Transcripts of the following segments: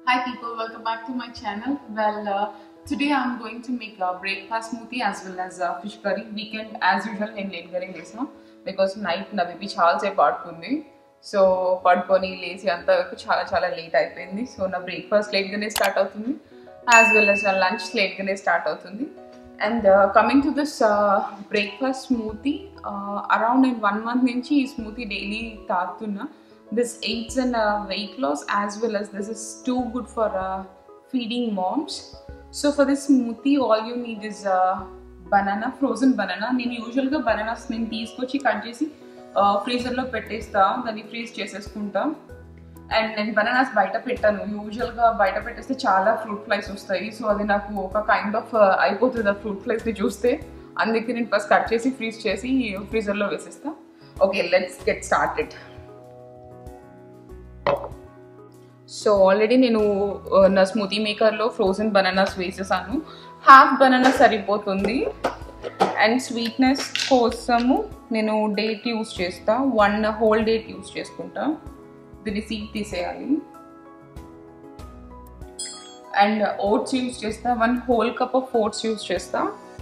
Hi people, welcome back to my channel. Well, uh, today I'm going to make a breakfast smoothie as well as a fish curry. Weekend as usual నేను late గానే లేసాను because night నా baby చాలా సేపు పడుకుంది so పడుకొని లేచి అంతవరకు చాలా చాలా లేట్ అయిపోయింది సో నా బ్రేక్ఫాస్ట్ లేట్గానే స్టార్ట్ అవుతుంది యాజ్ వెల్ as నా లంచ్ లేట్గానే స్టార్ట్ అవుతుంది and coming to this breakfast smoothie around నేను వన్ మంత్ నుంచి ఈ స్మూతీ డైలీ తాగుతున్నా this aids in uh, weight loss as well as this is too good for uh, feeding moms so for this smoothie all you need is uh, banana frozen banana నేను యూజువల్గా bananas నేను తీసుకొచ్చి cut చేసి ఫ్రీజర్లో పెట్టేస్తా దాన్ని freeze చేసేసుకుంటా and నేను బనానాస్ బయట పెట్టాను యూజువల్గా బయట పెట్టేస్తే చాలా ఫ్రూట్ ఫ్లైస్ వస్తాయి సో అది నాకు ఒక కైండ్ ఆఫ్ అయిపోతుంది ఆ ఫ్రూట్ ఫ్లైస్ని చూస్తే అందుకే నేను ఫస్ట్ కట్ చేసి ఫ్రీజ్ చేసి ఫ్రీజర్లో వేసేస్తా okay let's get started so already నేను ఆ, నా స్మూతీ మేకర్లో ఫ్రోజన్ బనానాస్ వేసేసాను హాఫ్ బనానా సరిపోతుంది అండ్ స్వీట్నెస్ కోసము నేను డేట్ యూస్ చేస్తా వన్ హోల్ డేట్ యూస్ చేసుకుంటా దీన్ని సీడ్ తీసేయాలి అండ్ ఓట్స్ యూస్ చేస్తా one whole cup of oats use చేస్తా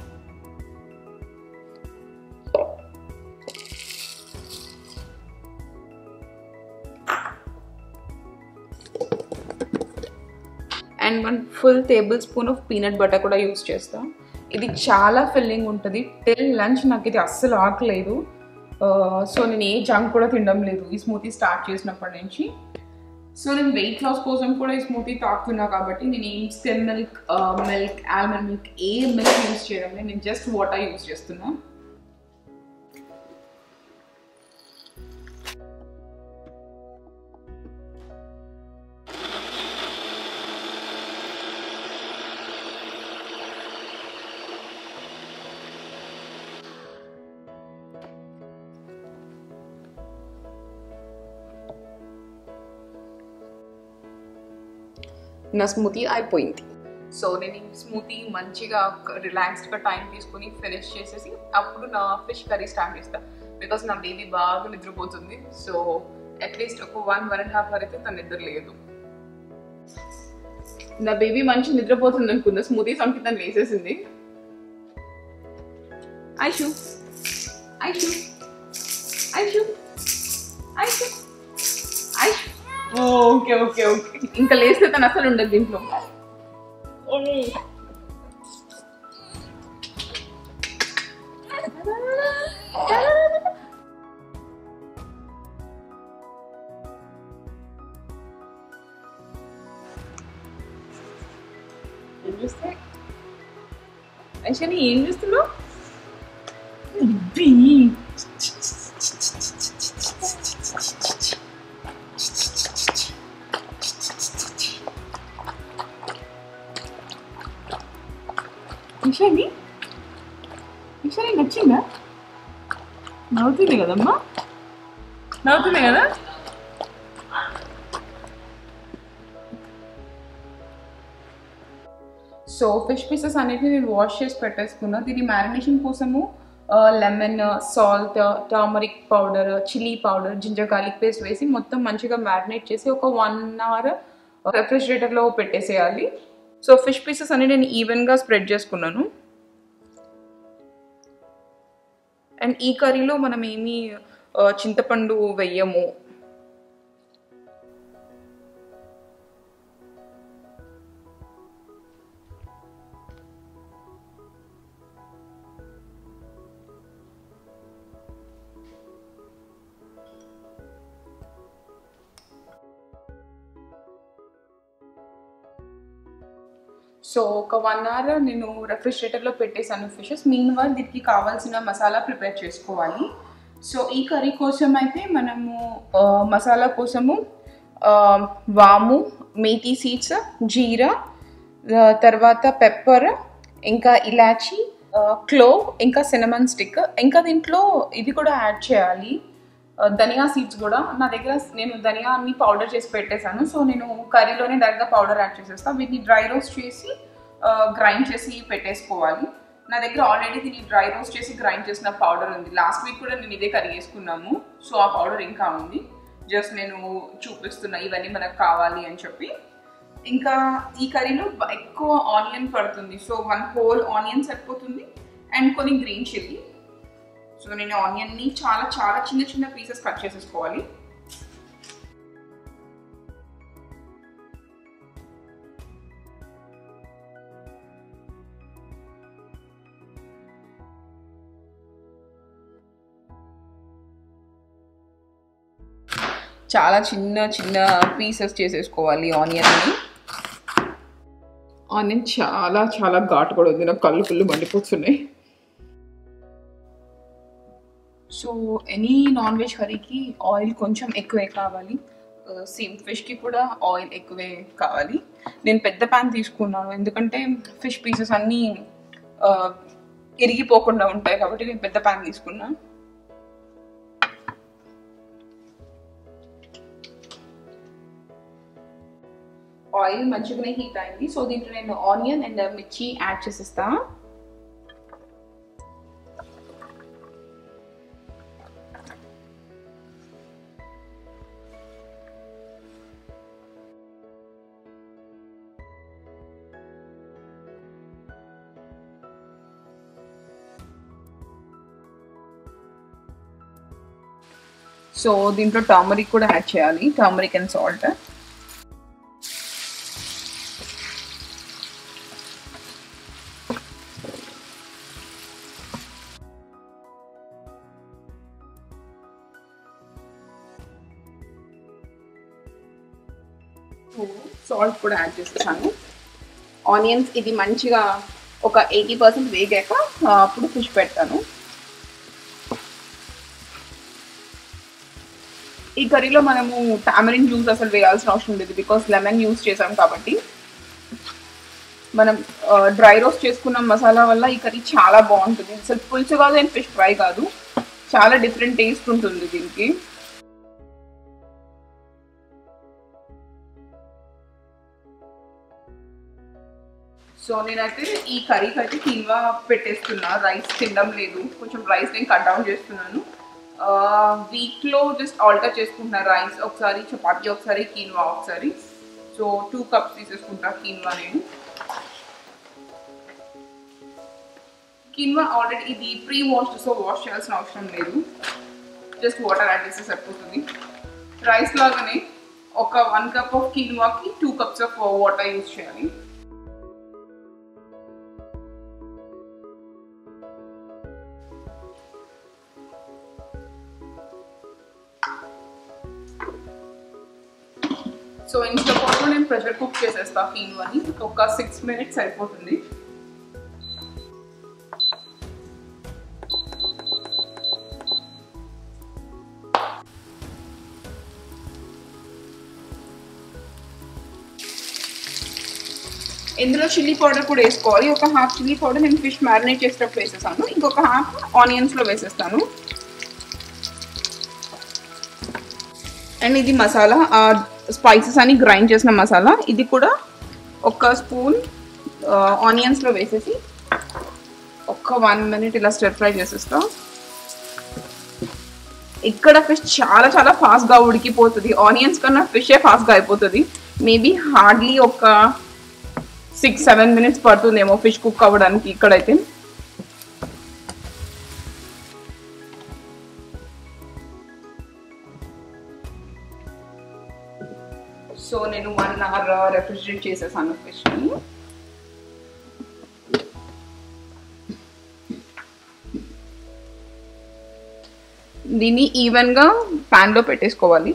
and one full tablespoon of peanut butter కూడా యూస్ చేస్తాం ఇది చాలా ఫిల్లింగ్ ఉంటుంది టిల్ లంచ్ నాకు ఇది అస్సలు ఆకలేదు సో నేను ఏ జంక్ కూడా తినడం లేదు ఈ స్మూతీ స్టార్ట్ చేసినప్పటి నుంచి సో నేను వెయిట్ లాస్ కోసం కూడా ఈ స్మూతీ తాగుతున్నా కాబట్టి నేను ఏం స్టెమ్ మిల్క్ మిల్క్ ఆల్మండ్ మిల్క్ ఏ మిల్క్ యూస్ చేయడం లేదు నేను జస్ట్ వాటర్ యూస్ చేస్తున్నా నా స్మూతీ అయిపోయింది సో నేను ఈ స్మూతీ మంచిగా రిలాక్స్డ్గా టైం తీసుకుని ఫినిష్ చేసేసి అప్పుడు నా ఫిష్ కర్రీ స్టార్ట్ చేస్తాను బికాస్ నా బేబీ బాగా నిద్రపోతుంది సో అట్లీస్ట్ ఒక one one and half hour అయితే తన నిద్ర లేదు నా బేబీ మంచి నిద్రపోతుంది అనుకుందా స్మూతీ సంకి తను వేసేసింది Aishu Aishu Aishu Aishu Aishu okay okay okay ఇంకా లేస్తే తను అసలు ఉండదు దీంట్లో ఏం చూస్తే ఐషని ఏం చూస్తున్నావు ఇషాని ఇషాని నచ్చిందా నవ్వుతుంది కదమ్మా నవ్వుతుంది కదా సో ఫిష్ పీసెస్ అన్నిటిని నేను వాష్ చేసి పెట్టేసుకున్నా దీని మ్యారినేషన్ కోసము lemon salt turmeric powder chilli powder ginger garlic paste వేసి మొత్తం మంచిగా మ్యారినేట్ చేసి ఒక వన్ అవర్ రెఫ్రిజిరేటర్లో పెట్టేసేయాలి సో ఫిష్ పీసెస్ అన్ని నేను ఈవెన్గా స్ప్రెడ్ చేసుకున్నాను అండ్ ఈ కర్రీలో మనం ఏమీ ఆ, చింతపండు వెయ్యము సో ఒక వన్ అవర్ నేను రెఫ్రిజిరేటర్లో పెట్టేశాను ఫిషెస్ మీన్ వన్ దీనికి కావాల్సిన మసాలా ప్రిపేర్ చేసుకోవాలి సో ఈ కర్రీ కోసం అయితే మనము ఆ, మసాలా కోసము ఆ, వాము మేథీ సీడ్స్ జీరా ఆ, తర్వాత పెప్పర్ ఇంకా ఇలాచి క్లోవ్ ఇంకా సినమన్ స్టిక్ ఇంకా దీంట్లో ఇది కూడా యాడ్ చేయాలి ఆ, ధనియా సీడ్స్ కూడా నా దగ్గర నేను ధనియా అన్ని పౌడర్ చేసి పెట్టేశాను సో నేను కర్రీలోనే డైరెక్ట్గా పౌడర్ యాడ్ చేసేస్తాను వీటిని డ్రై రోస్ట్ చేసి గ్రైండ్ చేసి పెట్టేసుకోవాలి నా దగ్గర ఆల్రెడీ దీన్ని డ్రై రోస్ట్ చేసి గ్రైండ్ చేసిన పౌడర్ ఉంది లాస్ట్ వీక్ కూడా నేను ఇదే కర్రీ చేసుకున్నాము సో ఆ పౌడర్ ఇంకా ఉంది జస్ట్ నేను చూపిస్తున్నా ఇవన్నీ మనకు కావాలి అని చెప్పి ఇంకా ఈ కర్రీలో బ- ఎక్కువ ఆనియన్ పడుతుంది సో వన్ హోల్ ఆనియన్ సరిపోతుంది అండ్ కొన్ని గ్రీన్ చిల్లీ సో నేను ఆనియన్ని చాలా చాలా చిన్న చిన్న పీసెస్ కట్ చేసేసుకోవాలి చాలా చిన్న చిన్న పీసెస్ చేసేసుకోవాలి ఆనియన్ని ఆనియన్ చాలా చాలా ఘాటు కూడా ఉంది నాకు కళ్ళు కళ్ళు మండిపోతున్నాయి సో ఎనీ నాన్ వెజ్ కర్రీకి ఆయిల్ కొంచెం ఎక్కువే కావాలి సేమ్ ఫిష్కి కూడా ఆయిల్ ఎక్కువే కావాలి నేను పెద్ద ప్యాన్ తీసుకున్నాను ఎందుకంటే ఫిష్ పీసెస్ అన్నీ ఆ, ఇరిగిపోకుండా ఉంటాయి కాబట్టి నేను పెద్ద ప్యాన్ తీసుకున్నా ఆయిల్ మంచిగానే హీట్ అయింది సో దీంట్లో నేను ఆనియన్ అండ్ మిర్చి యాడ్ చేసేస్తా సో దీంట్లో టర్మరిక్ కూడా యాడ్ చేయాలి టర్మరిక్ అండ్ సాల్ట్ సాల్ట్ కూడా యాడ్ చేసేసాను ఆనియన్స్ ఇది మంచిగా ఒక ఎయిటీ పర్సెంట్ వేగాక ఆ, అప్పుడు ఫిష్ పెడతాను ఈ కర్రీలో మనము టామరిన్ జ్యూస్ అసలు వేయాల్సిన అవసరం లేదు బికాస్ లెమన్ యూస్ చేసాం కాబట్టి మనం డ్రై రోస్ట్ చేసుకున్న మసాలా వల్ల ఈ కర్రీ చాలా బాగుంటుంది అసలు పులుసు కాదు అండ్ ఫిష్ ఫ్రై కాదు చాలా డిఫరెంట్ టేస్ట్ ఉంటుంది దీనికి సో నేనైతే ఈ కర్రీకి అయితే కిన్వా పెట్టేస్తున్నా రైస్ తినడం లేదు కొంచెం రైస్ నేను కట్ డౌన్ చేస్తున్నాను వీక్లో జస్ట్ ఆల్టర్ చేసుకుంటున్నా రైస్ ఒకసారి చపాతీ ఒకసారి కీన్వా ఒకసారి సో టూ కప్స్ తీసేసుకుంటా కీన్వా నేను కీన్వా ఆల్రెడీ ఇది ప్రీ వాష్డ్ సో వాష్ చేయాల్సిన అవసరం లేదు జస్ట్ వాటర్ యాడ్ చేస్తే సరిపోతుంది రైస్ లాగానే ఒక వన్ కప్ ఆఫ్ కీన్వాకి two cups of water use చేయాలి సో ఇన్స్టాపాట్లో నేను ప్రెషర్ కుక్ చేసేస్తా కీన్వాని ఒక సిక్స్ మినిట్స్ సరిపోతుంది ఇందులో చిల్లీ పౌడర్ కూడా వేసుకోవాలి ఒక హాఫ్ చిల్లీ పౌడర్ నేను ఫిష్ మ్యారినేట్ చేసేటప్పుడు వేసేసాను ఇంకొక హాఫ్ ఆనియన్స్లో వేసేస్తాను అండ్ ఇది మసాలా స్పైసెస్ అని గ్రైండ్ చేసిన మసాలా ఇది కూడా ఒక స్పూన్ ఆనియన్స్లో వేసేసి ఒక వన్ మినిట్ ఇలా స్టర్ ఫ్రై చేసేస్తా ఇక్కడ ఫిష్ చాలా చాలా ఫాస్ట్గా ఉడికిపోతుంది ఆనియన్స్ కన్నా ఫిషే ఫాస్ట్గా అయిపోతుంది మేబీ హార్డ్లీ ఒక సిక్స్ సెవెన్ మినిట్స్ పడుతుందేమో ఫిష్ కుక్ అవ్వడానికి ఇక్కడైతే సో నేను వన్ అవర్ రెఫ్రిజిరేట్ చేసేసాను ఫిష్ని దీన్ని ఈవెన్గా ప్యాన్లో పెట్టేసుకోవాలి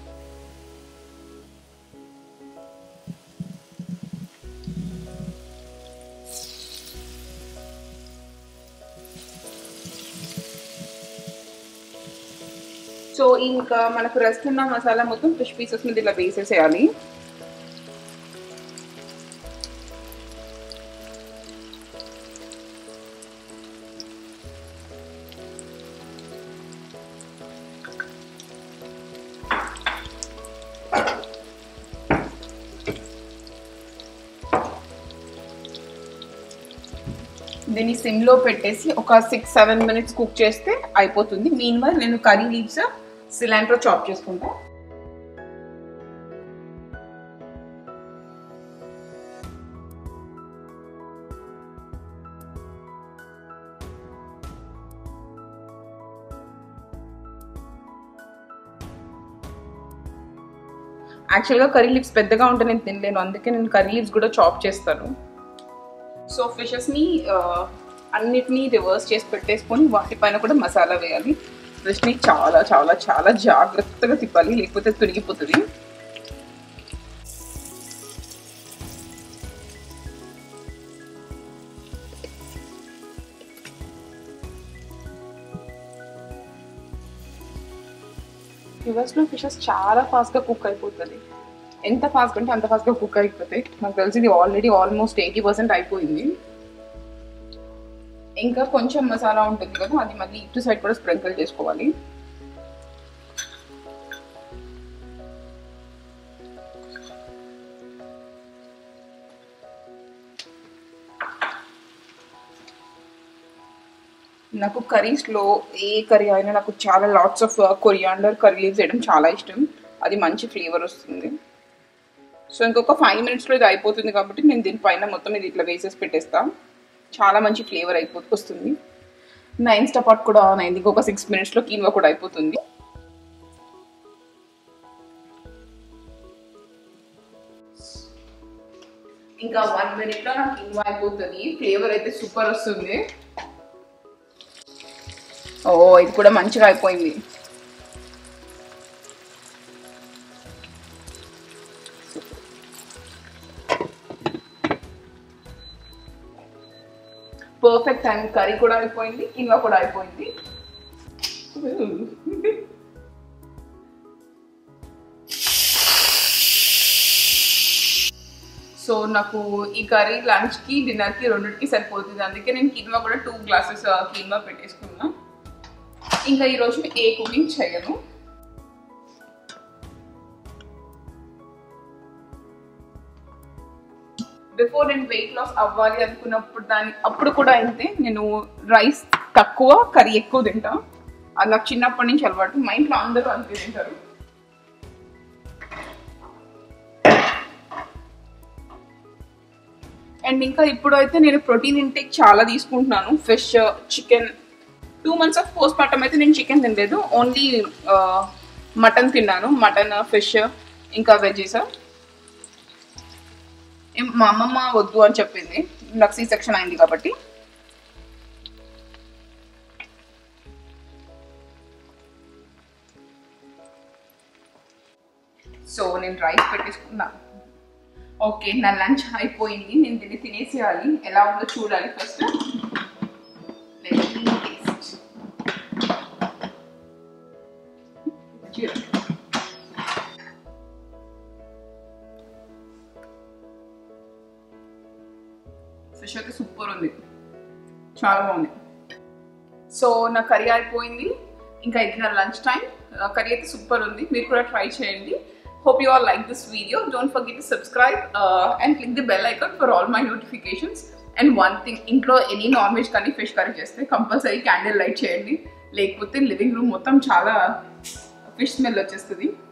సో ఇంకా మనకు రెస్ట్ ఉన్న మసాలా మొత్తం ఫిష్ పీసెస్ మీద ఇలా వేసేసేయాలి దీన్ని సిమ్లో పెట్టేసి ఒక సిక్స్ సెవెన్ మినిట్స్ కుక్ చేస్తే అయిపోతుంది మీన్ వైల్ నేను కర్రీ లీవ్స్ సిలాంట్రో చాప్ చేసుకుంటా యాక్చువల్గా కర్రీ లీవ్స్ పెద్దగా ఉంటే నేను తినలేను అందుకే నేను కర్రీ లీవ్స్ కూడా చాప్ చేస్తాను సో ఫిషెస్ని అన్నిటినీ రివర్స్ చేసి పెట్టేసుకొని వాటిపైన కూడా మసాలా వేయాలి ఫిష్ని చాలా చాలా చాలా జాగ్రత్తగా తిప్పాలి లేకపోతే తురిగిపోతుంది రివర్స్లో ఫిషెస్ చాలా ఫాస్ట్గా కుక్ అయిపోతుంది ఎంత ఫాస్ట్గా అంటే అంత ఫాస్ట్గా కుక్ అయిపోతాయి నాకు తెలిసి ఇది ఆల్రెడీ ఆల్మోస్ట్ ఎయిటీ పర్సెంట్ అయిపోయింది ఇంకా కొంచెం మసాలా ఉంటుంది కదా అది మళ్ళీ ఇటు సైడ్ కూడా స్ప్రింకిల్ చేసుకోవాలి నాకు కర్రీస్లో ఏ కర్రీ అయినా నాకు చాలా lots of coriander curry leaves వేయడం చాలా ఇష్టం అది మంచి ఫ్లేవర్ వస్తుంది సో ఇంకొక ఫైవ్ మినిట్స్లో ఇది అయిపోతుంది కాబట్టి నేను దీనిపైన మొత్తం ఇది ఇట్లా వేసేసి పెట్టేస్తా చాలా మంచి ఫ్లేవర్ అయిపో వస్తుంది నా ఇన్స్టా పాట్ కూడా ఆన్ అయింది ఇంకొక సిక్స్ మినిట్స్లో కీన్వా కూడా అయిపోతుంది ఇంకా వన్ మినిట్లో నాకు కీన్వా అయిపోతుంది ఫ్లేవర్ అయితే సూపర్ వస్తుంది ఓ ఇది కూడా మంచిగా అయిపోయింది పర్ఫెక్ట్ టైం కర్రీ కూడా అయిపోయింది కిన్వా కూడా అయిపోయింది సో నాకు ఈ కర్రీ లంచ్కి డిన్నర్కి రెండింటికి సరిపోతుంది అందుకే నేను కిన్వా కూడా టూ గ్లాసెస్ కిన్వా పెట్టేసుకున్నా ఇంకా ఈరోజు ఏ కుకింగ్ చేయను బిఫోర్ నేను వెయిట్ లాస్ అవ్వాలి అనుకున్నప్పుడు దాని అప్పుడు కూడా అయితే నేను రైస్ తక్కువ కర్రీ ఎక్కువ తింటా అది నాకు చిన్నప్పటి నుంచి అలవాటు మా ఇంట్లో అందరూ అంతే తింటారు అండ్ ఇంకా ఇప్పుడు అయితే నేను ప్రోటీన్ ఇంటేక్ చాలా తీసుకుంటున్నాను fish chicken two months of post mortem అయితే నేను చికెన్ తినలేదు ఓన్లీ మటన్ తిన్నాను మటన్ ఫిష్ ఇంకా వెజీస్ మా అమ్మమ్మ వద్దు అని చెప్పింది నాకు సీ సెక్షన్ అయింది కాబట్టి సో నేను రైస్ పెట్టేసుకున్నా ఓకే నా లంచ్ అయిపోయింది నేను దీన్ని తినేసేయాలి ఎలా ఉందో చూడాలి ఫస్ట్ టేస్ట్ ఫిష్ అయితే సూపర్ ఉంది చాలా బాగుంది సో నా కర్రీ అయిపోయింది ఇంకా ఇది నా లంచ్ టైం కర్రీ అయితే సూపర్ ఉంది మీరు కూడా ట్రై చేయండి hope you all like this video don't forget to subscribe and click the bell icon for all my notifications and one thing ఇంట్లో ఎనీ నాన్ వెజ్ కానీ ఫిష్ కర్రీ చేస్తే compulsory candle light చేయండి లేకపోతే living room మొత్తం చాలా fish smell వచ్చేస్తుంది